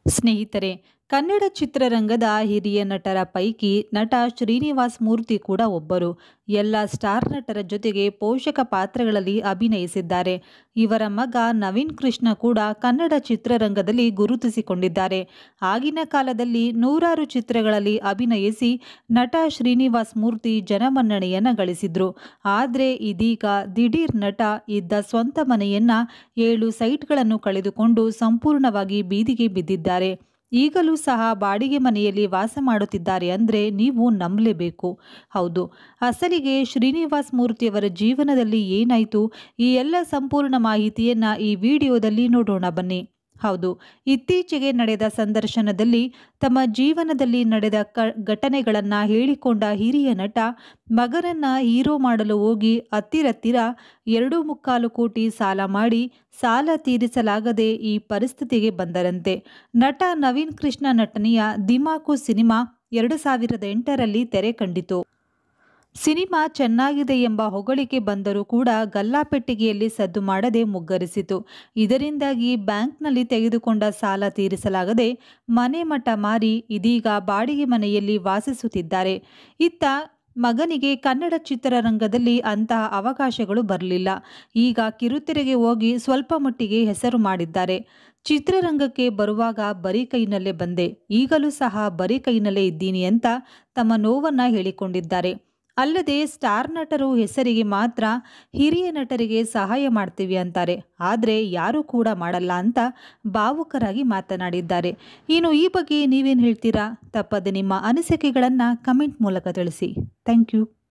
ಸ್ನೇಹಿತರೆ ಕನ್ನಡ ಚಿತ್ರರಂಗದ ಹಿರಿಯ ನಟರ ಪೈಕಿ ನಟ ಶ್ರೀನಿವಾಸ್ ಮೂರ್ತಿ ಕೂಡ ಒಬ್ಬರು ಎಲ್ಲ ಸ್ಟಾರ್ ನಟರ ಜೊತೆಗೆ ಪೋಷಕ ಪಾತ್ರಗಳಲ್ಲಿ ಅಭಿನಯಿಸಿದ್ದಾರೆ ಇವರ ಮಗ ನವೀನ್ ಕೃಷ್ಣ ಕೂಡ ಕನ್ನಡ ಚಿತ್ರರಂಗದಲ್ಲಿ ಗುರುತಿಸಿಕೊಂಡಿದ್ದಾರೆ ಆಗಿನ ಕಾಲದಲ್ಲಿ ನೂರಾರು ಚಿತ್ರಗಳಲ್ಲಿ ಅಭಿನಯಿಸಿ ನಟ ಶ್ರೀನಿವಾಸ್ ಮೂರ್ತಿ ಜನಮನ್ನಣೆಯನ್ನು ಗಳಿಸಿದ್ರು ಆದರೆ ಇದೀಗ ದಿಢೀರ್ ನಟ ಇದ್ದ ಸ್ವಂತ ಮನೆಯನ್ನ ಏಳು ಸೈಟ್ಗಳನ್ನು ಕಳೆದುಕೊಂಡು ಸಂಪೂರ್ಣವಾಗಿ ಬೀದಿಗೆ ಬಿದ್ದಿದ್ದಾರೆ ಈಗಲೂ ಸಹ ಬಾಡಿಗೆ ಮನೆಯಲ್ಲಿ ವಾಸ ಮಾಡುತ್ತಿದ್ದಾರೆ ಅಂದರೆ ನೀವು ನಂಬಲೇಬೇಕು ಹೌದು ಅಸಲಿಗೆ ಶ್ರೀನಿವಾಸ್ ಮೂರ್ತಿಯವರ ಜೀವನದಲ್ಲಿ ಏನಾಯಿತು ಈ ಎಲ್ಲ ಸಂಪೂರ್ಣ ಮಾಹಿತಿಯನ್ನು ಈ ವಿಡಿಯೋದಲ್ಲಿ ನೋಡೋಣ ಬನ್ನಿ ಹೌದು ಇತ್ತೀಚೆಗೆ ನಡೆದ ಸಂದರ್ಶನದಲ್ಲಿ ತಮ್ಮ ಜೀವನದಲ್ಲಿ ನಡೆದ ಕ ಘಟನೆಗಳನ್ನು ಹೇಳಿಕೊಂಡ ಹಿರಿಯ ನಟ ಮಗನನ್ನ ಹೀರೋ ಮಾಡಲು ಹೋಗಿ ಹತ್ತಿರತ್ತಿರ ಎರಡು ಮುಕ್ಕಾಲು ಕೋಟಿ ಸಾಲ ಮಾಡಿ ಸಾಲ ತೀರಿಸಲಾಗದೆ ಈ ಪರಿಸ್ಥಿತಿಗೆ ಬಂದರಂತೆ ನಟ ನವೀನ್ ಕೃಷ್ಣ ನಟನೆಯ ದಿಮಾಕು ಸಿನಿಮಾ ಎರಡು ಸಾವಿರದ ಎಂಟರಲ್ಲಿ ತೆರೆ ಕಂಡಿತು ಸಿನಿಮಾ ಚೆನ್ನಾಗಿದೆ ಎಂಬ ಹೊಗಳಿಕೆ ಬಂದರೂ ಕೂಡ ಗಲ್ಲಾಪೆಟ್ಟಿಗೆಯಲ್ಲಿ ಸದ್ದು ಮಾಡದೆ ಮುಗ್ಗರಿಸಿತು ಇದರಿಂದಾಗಿ ಬ್ಯಾಂಕ್ನಲ್ಲಿ ತೆಗೆದುಕೊಂಡ ಸಾಲ ತೀರಿಸಲಾಗದೆ ಮನೆ ಮಠ ಮಾರಿ ಇದೀಗ ಬಾಡಿಗೆ ಮನೆಯಲ್ಲಿ ವಾಸಿಸುತ್ತಿದ್ದಾರೆ ಇತ್ತ ಮಗನಿಗೆ ಕನ್ನಡ ಚಿತ್ರರಂಗದಲ್ಲಿ ಅಂತಹ ಅವಕಾಶಗಳು ಬರಲಿಲ್ಲ ಈಗ ಕಿರುತೆರೆಗೆ ಹೋಗಿ ಸ್ವಲ್ಪ ಮಟ್ಟಿಗೆ ಹೆಸರು ಮಾಡಿದ್ದಾರೆ ಚಿತ್ರರಂಗಕ್ಕೆ ಬರುವಾಗ ಬರೀ ಕೈನಲ್ಲೇ ಬಂದೆ ಈಗಲೂ ಸಹ ಬರೀ ಕೈನಲ್ಲೇ ಇದ್ದೀನಿ ಅಂತ ತಮ್ಮ ನೋವನ್ನು ಹೇಳಿಕೊಂಡಿದ್ದಾರೆ ಅಲ್ಲದೆ ಸ್ಟಾರ್ ನಟರು ಹೆಸರಿಗೆ ಮಾತ್ರ ಹಿರಿಯ ನಟರಿಗೆ ಸಹಾಯ ಮಾಡ್ತೀವಿ ಅಂತಾರೆ ಆದರೆ ಯಾರೂ ಕೂಡ ಮಾಡಲ್ಲ ಅಂತ ಭಾವುಕರಾಗಿ ಮಾತನಾಡಿದ್ದಾರೆ ಇನ್ನು ಈ ಬಗ್ಗೆ ನೀವೇನು ಹೇಳ್ತೀರಾ ತಪ್ಪದೆ ನಿಮ್ಮ ಅನಿಸಿಕೆಗಳನ್ನು ಕಮೆಂಟ್ ಮೂಲಕ ತಿಳಿಸಿ ಥ್ಯಾಂಕ್ ಯು